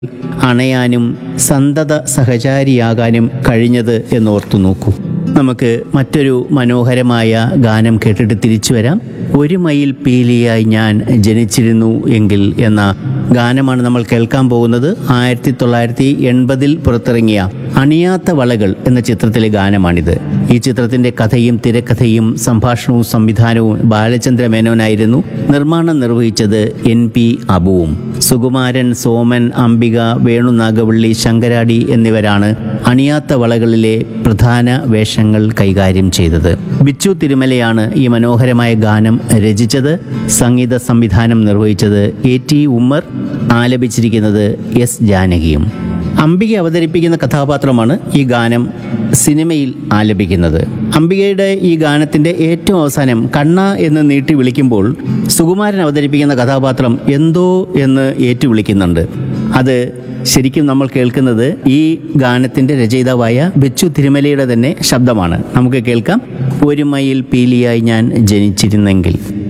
അണയാനും സന്തത സഹചാരിയാകാനും കഴിഞ്ഞത് എന്നോർത്തു നോക്കൂ നമുക്ക് മറ്റൊരു മനോഹരമായ ഗാനം കേട്ടിട്ട് തിരിച്ചു വരാം ഒരു മയിൽ പീലിയായി ഞാൻ ജനിച്ചിരുന്നു എങ്കിൽ എന്ന ഗാനമാണ് നമ്മൾ കേൾക്കാൻ പോകുന്നത് ആയിരത്തി തൊള്ളായിരത്തി എൺപതിൽ പുറത്തിറങ്ങിയ അണിയാത്ത വളകൾ എന്ന ചിത്രത്തിലെ ഗാനമാണിത് ഈ ചിത്രത്തിന്റെ കഥയും തിരക്കഥയും സംഭാഷണവും സംവിധാനവും ബാലചന്ദ്ര മേനോനായിരുന്നു നിർമ്മാണം നിർവഹിച്ചത് എൻ പി അബുവും സുകുമാരൻ സോമൻ അംബിക വേണു നാഗവള്ളി ശങ്കരാടി എന്നിവരാണ് അണിയാത്ത വളകളിലെ പ്രധാന വേഷങ്ങൾ കൈകാര്യം ചെയ്തത് ബിച്ചു തിരുമലയാണ് ഈ മനോഹരമായ ഗാനം രചിച്ചത് സംഗീത സംവിധാനം നിർവഹിച്ചത് എ ടി ഉമ്മർ ആലപിച്ചിരിക്കുന്നത് എസ് ജാനകിയും അംബിക അവതരിപ്പിക്കുന്ന കഥാപാത്രമാണ് ഈ ഗാനം സിനിമയിൽ ആലപിക്കുന്നത് അംബികയുടെ ഈ ഗാനത്തിൻ്റെ ഏറ്റവും അവസാനം കണ്ണ എന്ന് നീട്ടി വിളിക്കുമ്പോൾ സുകുമാരൻ അവതരിപ്പിക്കുന്ന കഥാപാത്രം എന്തോ എന്ന് ഏറ്റു വിളിക്കുന്നുണ്ട് അത് ശരിക്കും നമ്മൾ കേൾക്കുന്നത് ഈ ഗാനത്തിൻ്റെ രചയിതാവായ ബെച്ചു തിരുമലയുടെ തന്നെ ശബ്ദമാണ് നമുക്ക് കേൾക്കാം ഒരു മയിൽ പീലിയായി ഞാൻ ജനിച്ചിരുന്നെങ്കിൽ